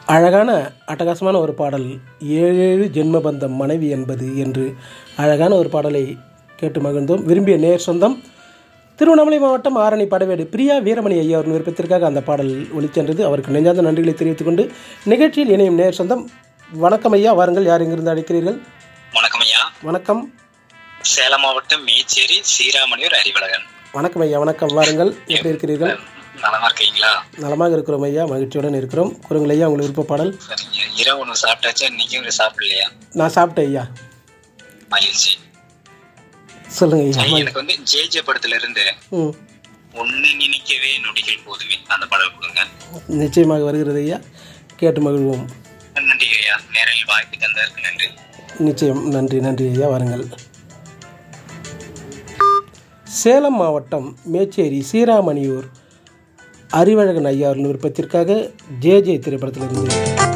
அழகான அட்டகாசமான ஒரு பாடல் ஏழேழு ஜென்மபந்தம் மனைவி என்பது என்று அழகான ஒரு பாடலை கேட்டு மகிழ்ந்தோம் விரும்பிய நேர் சொந்தம் திருவண்ணாமலை மாவட்டம் ஆரணி படவேடு பிரியா வீரமணி ஐயா அவர்கள் விருப்பத்திற்காக அந்த பாடல் ஒளிச்சென்றது அவருக்கு நெஞ்சார்ந்த நன்றிகளை தெரிவித்துக் கொண்டு நிகழ்ச்சியில் இணையும் நேர் சொந்தம் வணக்கம் ஐயா வாருங்கள் யார் இங்கிருந்து அழைக்கிறீர்கள் வணக்கம் ஐயா வணக்கம் சேலம் மாவட்டம் மேச்சேரி சீராமணியூர் அறிவழகன் வணக்கம் ஐயா வணக்கம் வாருங்கள் எப்படி இருக்கிறீர்கள் நலமா இருக்கீங்களா நலமாக இருக்கிறோம் ஐயா மகிழ்ச்சியுடன் இருக்கிறோம் குறுங்கள் ஐயா உங்களுக்கு விருப்ப பாடல் சரிங்க இரவு ஒன்று சாப்பிட்டாச்சா இன்னைக்கு ஒரு சாப்பிடலையா நான் சாப்பிட்டேன் ஐயா மகிழ்ச்சி சொல்லுங்க ஐயா ஐயா, எனக்கு வந்து ஜே ஜே படத்துல இருந்து ம் ஒன்னு நினைக்கவே நொடிகள் போதுமே அந்த பாடல் கொடுங்க நிச்சயமாக வருகிறது ஐயா கேட்டு மகிழ்வோம் நன்றி ஐயா நேரில் வாய்ப்பு தந்ததற்கு நன்றி நிச்சயம் நன்றி நன்றி ஐயா வாருங்கள் சேலம் மாவட்டம் மேச்சேரி சீராமணியூர் அறிவழகன் ஐயா அவர்கள் விருப்பத்திற்காக ஜே ஜே திரைப்படத்திலிருந்து